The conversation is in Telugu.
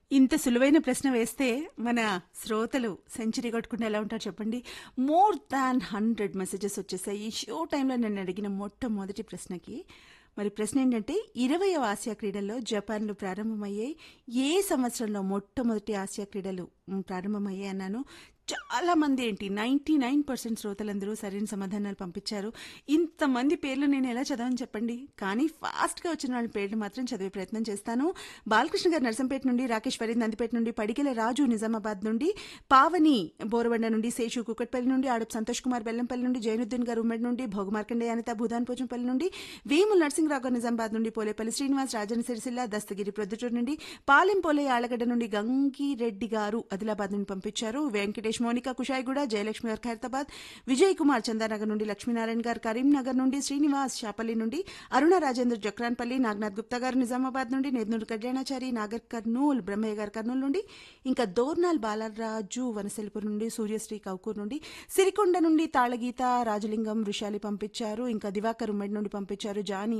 ఇంత సులువైన ప్రశ్న వేస్తే మన శ్రోతలు సెంచరీ కొట్టుకుంటే ఎలా ఉంటారు చెప్పండి మోర్ దాన్ హండ్రెడ్ మెసేజెస్ వచ్చేసాయి ఈ షో టైంలో నన్ను అడిగిన మొట్టమొదటి ప్రశ్నకి మరి ప్రశ్న ఏంటంటే ఇరవయవ ఆసియా క్రీడల్లో జపాన్లో ప్రారంభమయ్యాయి ఏ సంవత్సరంలో మొట్టమొదటి ఆసియా క్రీడలు మ్, ప్రారంభమయ్యాయి అన్నాను చాలా మంది ఏంటి నైంటీ నైన్ పర్సెంట్ శ్రోతలందరూ సరైన సమాధానాలు పంపించారు ఇంతమంది పేర్లు నేను ఎలా చదవని చెప్పండి కానీ ఫాస్ట్గా వచ్చిన వాళ్ళ పేర్లు మాత్రం చదివే ప్రయత్నం చేస్తాను బాలకృష్ణ గారు నర్సంపేట నుండి రాకేష్ ఫరీద్ నందిపేట నుండి పడిగెల రాజు నిజామాబాద్ నుండి పావని బోరబండ నుండి శేషు కుకట్పల్లి నుండి ఆడపు సంతోష్ కుమార్ బెల్లంపల్లి నుండి జైనుద్దీన్ గారు ఉమ్మడి నుండి భోగమార్కండే అనిత భూదాన్ పోచంపల్లి నుండి వేముల నరసింహరావు గారు నిజామాబాద్ నుండి పోలేపల్లి శ్రీనివాస్ రాజన్ సిరిసిల్ల దస్తగిరి ప్రొద్దుటూరు నుండి పాలెం పోలే ఆలగడ్డ నుండి గంగిరెడ్డి గారు ఆదిలాబాద్ నుండి పంపించారు వెంకటేష్ మోనిక కుషాయిగూడ జయలక్ష్మి గారు ఖైరతాబాద్ విజయ్ కుమార్ చందానగర్ నుండి లక్ష్మీనారాయణ గారు కరీంనగర్ నుండి శ్రీనివాస్ షాపల్లి నుండి అరుణ రాజేంద్ర జక్రాన్పల్లి నాగనాథ్ గుప్తా గారు నిజామాబాద్ నుండి నెద్నూరు కళ్యాణాచారి నాగర్ కర్నూల్ బ్రహ్మయ్య గారు కర్నూలు నుండి ఇంకా దోర్నాల్ బాలరాజు వనసలిపురం నుండి సూర్యశ్రీ కౌకూర్ నుండి సిరికొండ నుండి తాళగీత రాజలింగం వృషాలి పంపించారు ఇంకా దివాకర్ ఉమ్మడి నుండి పంపించారు జానీ